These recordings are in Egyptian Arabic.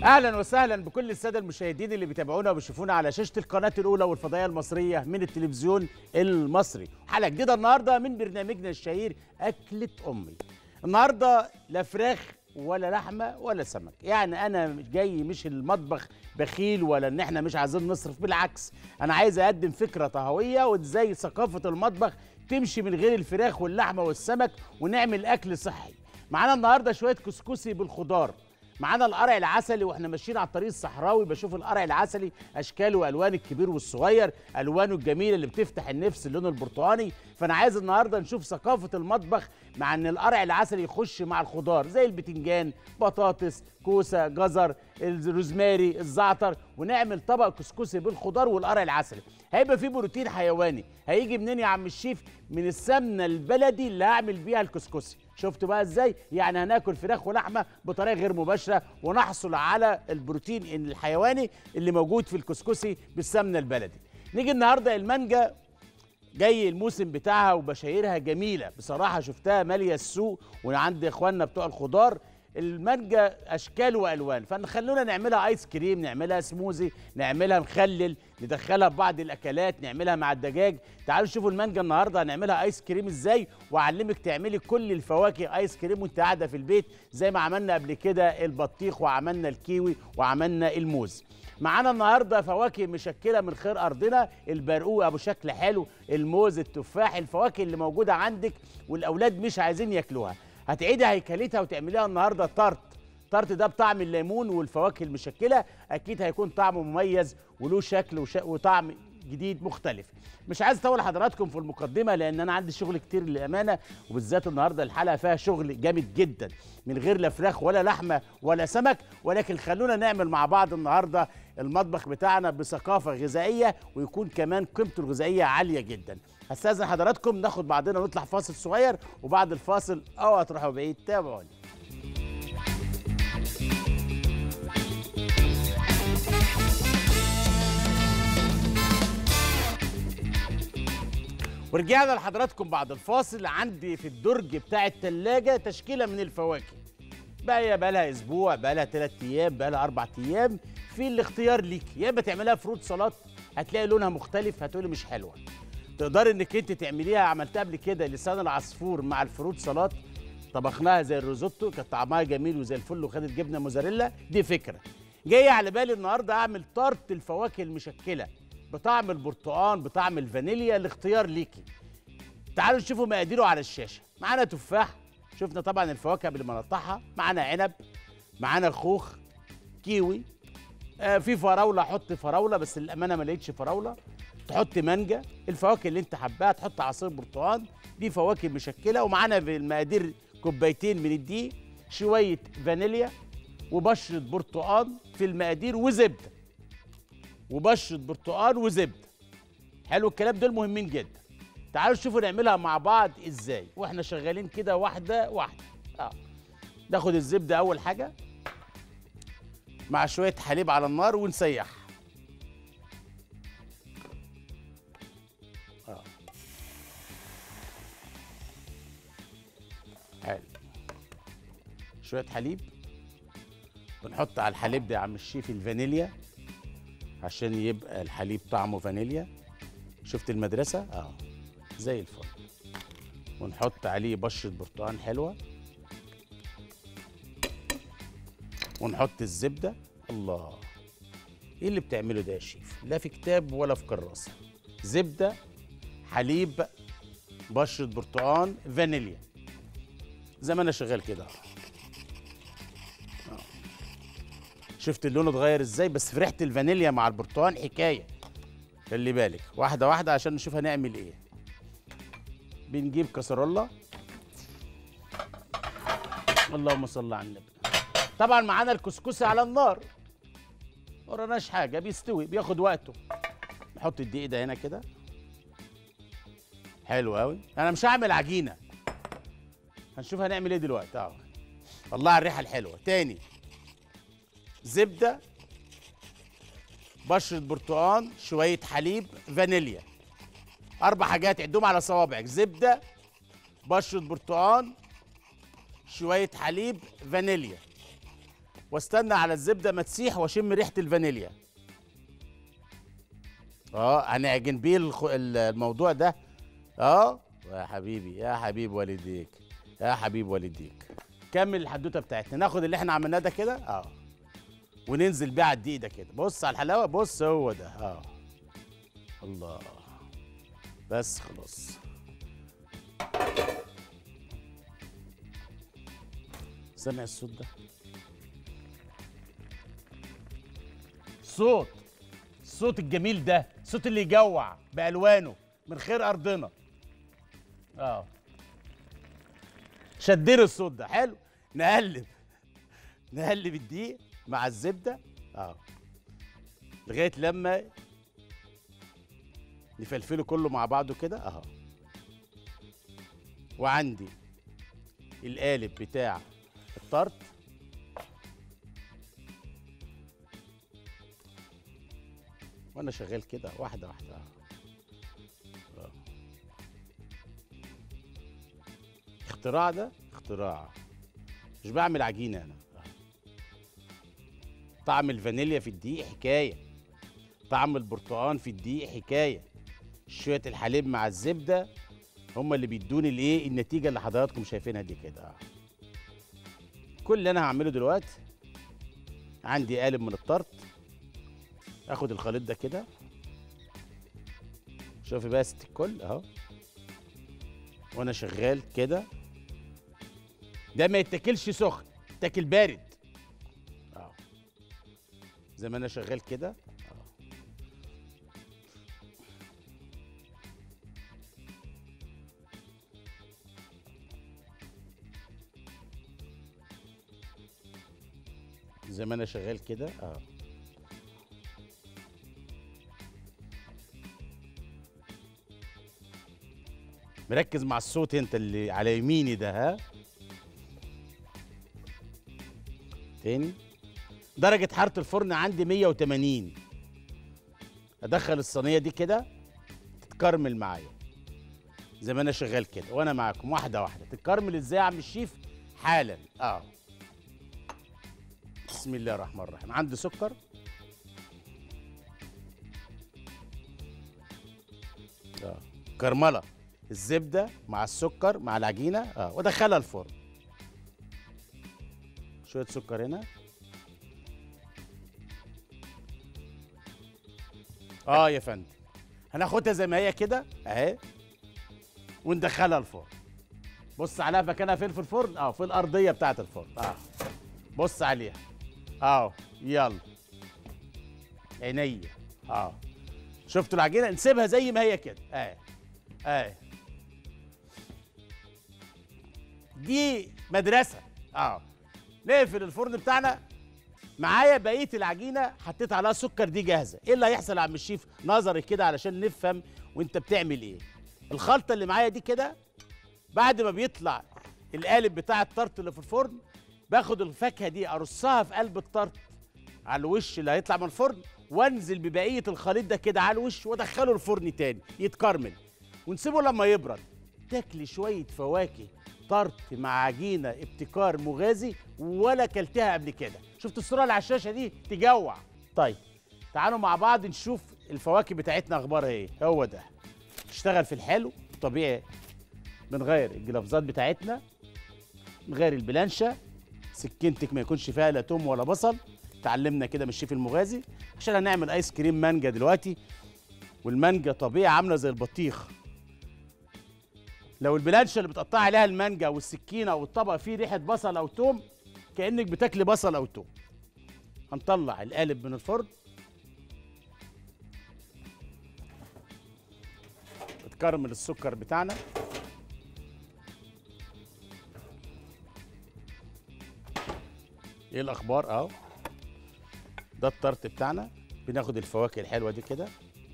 اهلا وسهلا بكل الساده المشاهدين اللي بيتابعونا وبيشوفونا على شاشه القناه الاولى والفضائيه المصريه من التلفزيون المصري حلقه جديده النهارده من برنامجنا الشهير اكله امي النهارده لا فراخ ولا لحمه ولا سمك يعني انا جاي مش المطبخ بخيل ولا ان احنا مش عايزين نصرف بالعكس انا عايز اقدم فكره طهويه وازاي ثقافه المطبخ تمشي من غير الفراخ واللحمه والسمك ونعمل اكل صحي معانا النهارده شويه كسكسي بالخضار معانا القرع العسلي واحنا ماشيين على الطريق الصحراوي بشوف القرع العسلي اشكاله والوان الكبير والصغير الوانه الجميله اللي بتفتح النفس اللون البرتقاني فانا عايز النهارده نشوف ثقافه المطبخ مع ان القرع العسلي يخش مع الخضار زي البتنجان بطاطس كوسه جزر الروزماري الزعتر ونعمل طبق كسكسي بالخضار والقرع العسلي هيبقى فيه بروتين حيواني هيجي منين يا عم الشيف من السمنه البلدي اللي هعمل بيها الكسكسي شفتوا بقى ازاي يعني هناكل فراخ ولحمه بطريقه غير مباشره ونحصل على البروتين الحيواني اللي موجود في الكسكسي بالسمنه البلدي نيجي النهارده المانجا جاي الموسم بتاعها وبشايرها جميله بصراحه شفتها ماليه السوق وعند اخواننا بتوع الخضار المانجا اشكال والوان فنخلونا نعملها ايس كريم نعملها سموزي نعملها مخلل ندخلها في بعض الاكلات نعملها مع الدجاج تعالوا شوفوا المانجا النهارده هنعملها ايس كريم ازاي واعلمك تعملي كل الفواكه ايس كريم وانت قاعده في البيت زي ما عملنا قبل كده البطيخ وعملنا الكيوي وعملنا الموز معانا النهارده فواكه مشكله من خير ارضنا البرقوق ابو شكل حلو الموز التفاح الفواكه اللي موجوده عندك والاولاد مش عايزين ياكلوها هتعيدي هيكلتها وتعمليها النهارده طرت طرت ده بطعم الليمون والفواكه المشكله اكيد هيكون طعمه مميز وله شكل وش... وطعم جديد مختلف مش عايز اطول حضراتكم في المقدمه لان انا عندي شغل كتير للامانه وبالذات النهارده الحلقه فيها شغل جامد جدا من غير لا فراخ ولا لحمه ولا سمك ولكن خلونا نعمل مع بعض النهارده المطبخ بتاعنا بثقافه غذائيه ويكون كمان قيمته الغذائيه عاليه جدا هستاذن حضراتكم ناخد بعضنا ونطلع فاصل صغير وبعد الفاصل اوعى تروحوا بعيد تابعوني ورجعنا لحضراتكم بعد الفاصل عندي في الدرج بتاع التلاجة تشكيلة من الفواكه بقى بقى لها اسبوع بقى لها ثلاث ايام بقى لها اربع ايام في الاختيار ليك يا اما تعملها فروت سلطات هتلاقي لونها مختلف هتقولي مش حلوه تقدري انك انت تعمليها عملتها قبل كده لسان العصفور مع الفروت سلطات طبخناها زي الريزوتو كانت طعمها جميل وزي الفل وخدت جبنه موزاريلا دي فكره جايه على بالي النهارده اعمل طرت الفواكه المشكله بطعم البرتقال بطعم الفانيليا الاختيار ليكي تعالوا نشوفوا مقاديره على الشاشه معانا تفاح شفنا طبعا الفواكه قبل ما نقطعها معانا عنب معانا خوخ كيوي آه في فراوله حط فراوله بس للامانه ما لقيتش فراوله تحط مانجا الفواكه اللي انت حباها تحط عصير برتقال دي فواكه مشكله ومعانا في المقادير كوبايتين من الدقيق شويه فانيليا وبشره برتقال في المقادير وزبده وبشره برتقال وزبده حلو الكلام دول مهمين جدا تعالوا شوفوا نعملها مع بعض ازاي واحنا شغالين كده واحده واحده اه ناخد الزبده اول حاجه مع شويه حليب على النار ونسيحها اه حلو شويه حليب بنحط على الحليب ده يا عم الشيف الفانيليا عشان يبقى الحليب طعمه فانيليا شفت المدرسه اه زي الفل ونحط عليه بشرة برتقال حلوة ونحط الزبدة الله ايه اللي بتعمله ده يا شيف لا في كتاب ولا في كراسة زبدة حليب بشرة برتقال فانيليا زي ما انا شغال كده آه. شفت اللون اتغير ازاي بس في ريحة الفانيليا مع البرتقال حكاية خلي بالك واحدة واحدة عشان نشوف هنعمل ايه بنجيب كسرولة اللهم صل على النبي طبعا معانا الكسكسي على النار وراناش حاجة بيستوي بياخد وقته نحط الدقيق ده هنا كده حلو قوي انا مش هعمل عجينة هنشوف هنعمل ايه دلوقتي اهو الله على الريحة الحلوة تاني زبدة بشرة برتقال شوية حليب فانيليا اربع حاجات عدهم على صوابعك زبده بشره برتقال شويه حليب فانيليا واستنى على الزبده ما تسيح واشم ريحه الفانيليا اه هنعجن بيه الخ- ال- الموضوع ده اه يا حبيبي يا حبيب والديك يا حبيب والديك كمل الحدوته بتاعتنا ناخد اللي احنا عملناه ده كده اه وننزل بيه على الدقيق ده كده بص على الحلاوه بص هو ده اه الله بس خلاص سامع الصوت ده صوت الصوت الجميل ده الصوت اللي يجوع بالوانه من خير ارضنا اه شدير الصوت ده حلو نقلب نقلب الدقيق مع الزبده اه لغايه لما نفلفله كله مع بعضه كده اهو وعندي القالب بتاع الطرد وانا شغال كده واحده واحده آه. آه. اختراع ده اختراع مش بعمل عجينه انا آه. طعم الفانيليا في الدقيق حكايه طعم البرتقال في الدقيق حكايه شويه الحليب مع الزبده هم اللي بيدوني الايه النتيجه اللي حضراتكم شايفينها دي كده آه. كل اللي انا هعمله دلوقتي عندي قالب من الطرد اخد الخليط ده كده شوفي بقى يا ست الكل اهو وانا شغال كده ده ما يتاكلش سخن يتاكل بارد اه زي ما انا شغال كده آه. زي ما انا شغال كده اه مركز مع الصوت انت اللي على يميني ده ها تاني درجة حرارة الفرن عندي 180 ادخل الصينية دي كده تتكرمل معايا زي ما انا شغال كده وانا معاكم واحدة واحدة تتكرمل ازاي يا عم الشيف حالا اه بسم الله الرحمن الرحيم عندي سكر اه كرمله الزبده مع السكر مع العجينه اه وادخلها الفرن شويه سكر هنا اه يا فندم هناخدها زي ما هي كده اهي وندخلها الفرن بص عليها مكانها فين في الفرن اه في الارضيه بتاعه الفرن اه بص عليها اه يلا عينيا اه شفتوا العجينه نسيبها زي ما هي كده اه اه دي مدرسه اه نقفل الفرن بتاعنا معايا بقيه العجينه حطيت عليها سكر دي جاهزه ايه اللي هيحصل يا عم الشيف نظري كده علشان نفهم وانت بتعمل ايه الخلطه اللي معايا دي كده بعد ما بيطلع القالب بتاع الطرط اللي في الفرن باخد الفاكهه دي ارصها في قلب الطرط على الوش اللي هيطلع من الفرن وانزل ببقيه الخليط ده كده على الوش وادخله الفرن تاني يتكرمل ونسيبه لما يبرد تاكلي شويه فواكه طرط مع عجينه ابتكار مغازي ولا كلتها قبل كده شفت الصوره اللي على الشاشه دي تجوع طيب تعالوا مع بعض نشوف الفواكه بتاعتنا اخبارها ايه هو ده اشتغل في الحلو طبيعي بنغير الجلافزات بتاعتنا نغير البلانشه سكينتك ما يكونش فيها لا توم ولا بصل اتعلمنا كده من الشيف المغازي عشان هنعمل ايس كريم مانجا دلوقتي والمانجا طبيعي عامله زي البطيخ لو البلانشه اللي بتقطع عليها المانجا والسكينه او الطبق فيه ريحه بصل او توم كانك بتاكلي بصل او توم هنطلع القالب من الفرن اتكرمل السكر بتاعنا ايه الاخبار اهو ده الطرت بتاعنا بناخد الفواكه الحلوه دي كده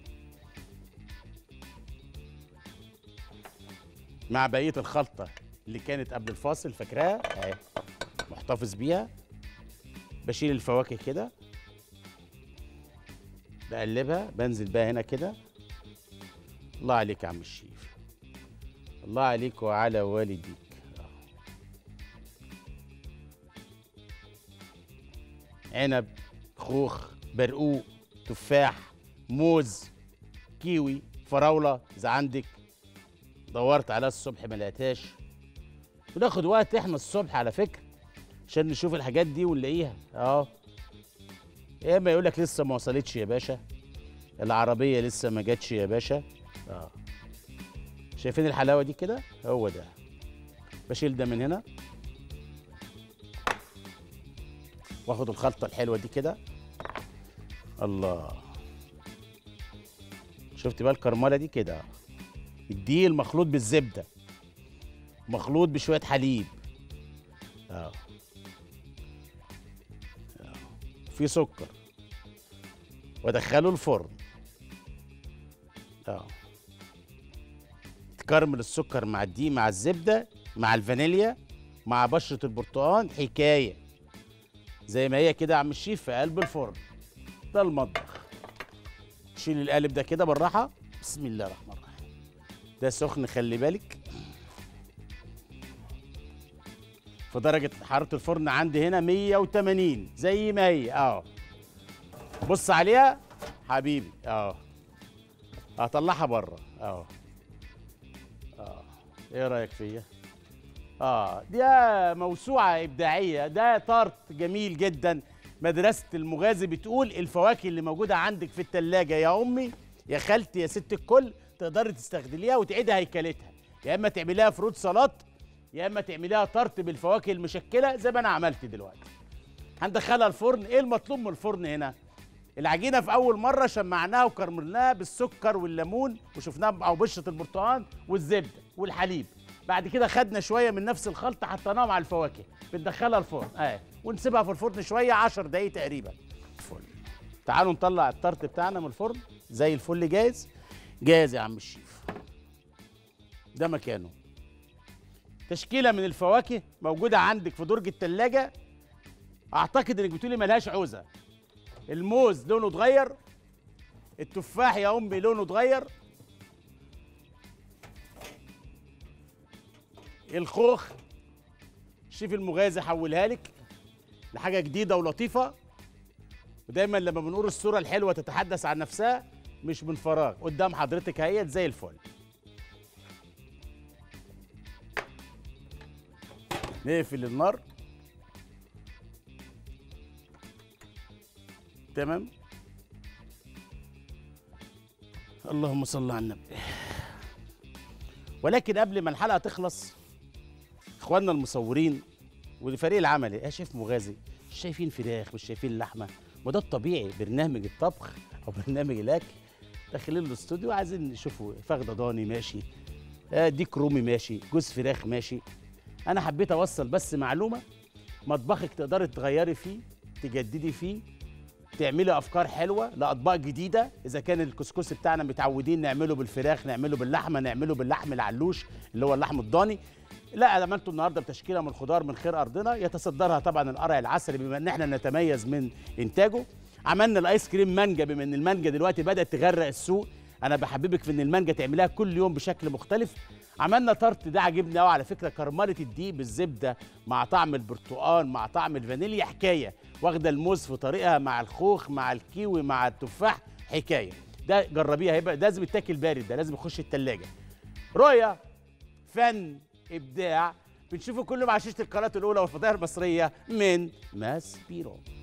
مع بقيه الخلطه اللي كانت قبل الفاصل فاكراها اهي محتفظ بيها بشيل الفواكه كده بقلبها بنزل بقى هنا كده الله عليك يا عم الشيف الله عليك وعلى والديك عنب خوخ برقوق تفاح موز كيوي فراوله اذا عندك دورت عليها الصبح ما لقيتهاش وناخد وقت احنا الصبح على فكره عشان نشوف الحاجات دي ونلاقيها اه يا اما يقول لك لسه ما وصلتش يا باشا العربيه لسه ما جاتش يا باشا اه شايفين الحلاوه دي كده هو ده بشيل ده من هنا واخد الخلطه الحلوه دي كده الله شفت بقى الكرمله دي كده الدقيق المخلوط بالزبده مخلوط بشويه حليب اه آه. في سكر وادخله الفرن اه تكرمل السكر مع الدقيق مع الزبده مع الفانيليا مع بشره البرتقال حكايه زي ما هي كده يا عم الشيف في قلب الفرن ده المطبخ شيل القالب ده كده بالراحه بسم الله الرحمن الرحيم ده سخن خلي بالك في درجة حرارة الفرن عندي هنا 180 زي ما هي اه بص عليها حبيبي اه هطلعها بره اه اه ايه رايك فيا اه دي موسوعة إبداعية ده طارت جميل جدا مدرسة المغازي بتقول الفواكه اللي موجودة عندك في التلاجة يا أمي يا خالتي يا ست الكل تقدري تستخدميها وتعيدي هيكلتها يا إما تعمليها فروت سلطات يا إما تعمليها طرت بالفواكه المشكلة زي ما أنا عملت دلوقتي هندخلها الفرن إيه المطلوب من الفرن هنا؟ العجينة في أول مرة شمعناها وكرملناها بالسكر والليمون وشفناها أو بشرة البرتقال والزبدة والحليب بعد كده خدنا شويه من نفس الخلطه حطيناها مع الفواكه بندخلها الفرن اه ونسيبها في الفرن شويه 10 دقايق تقريبا فل تعالوا نطلع الطرت بتاعنا من الفرن زي الفل جاهز جاهز يا عم الشيف ده مكانه تشكيله من الفواكه موجوده عندك في درج التلاجة اعتقد انك بتقولي ملهاش عوزه الموز لونه اتغير التفاح يا امي لونه اتغير الخوخ الشيف المغازي حولها لك لحاجه جديده ولطيفه ودايما لما بنقول الصوره الحلوه تتحدث عن نفسها مش من فراغ قدام حضرتك اهيت زي الفل نقفل النار تمام اللهم صل على النبي ولكن قبل ما الحلقه تخلص اخواننا المصورين والفريق العملي يا شيف مغازي مش شايفين فراخ مش شايفين لحمه ما ده الطبيعي برنامج الطبخ او برنامج الاكل داخلين الاستوديو عايزين نشوفوا فخده ضاني ماشي آه، ديك رومي ماشي جوز فراخ ماشي انا حبيت اوصل بس معلومه مطبخك تقدري تغيري فيه تجددي فيه تعملي افكار حلوه لاطباق جديده اذا كان الكسكسي بتاعنا متعودين نعمله بالفراخ نعمله باللحمه نعمله باللحم العلوش اللي هو اللحم الضاني لا عملته النهارده بتشكيله من خضار من خير ارضنا يتصدرها طبعا القرع العسلي بما ان احنا نتميز من انتاجه عملنا الايس كريم مانجا بما ان المانجا دلوقتي بدات تغرق السوق انا بحببك في ان المانجا تعملها كل يوم بشكل مختلف عملنا طرت ده عجبني قوي على فكره كرمله الدقيق بالزبده مع طعم البرتقال مع طعم الفانيليا حكايه واخده الموز في طريقها مع الخوخ مع الكيوي مع التفاح حكايه ده جربيها هيبقى ده لازم يتاكل بارد ده لازم يخش التلاجة رؤيه فن ابداع بنشوفه كله مع شاشه القناه الاولى والفضائيه المصريه من ماس بيرو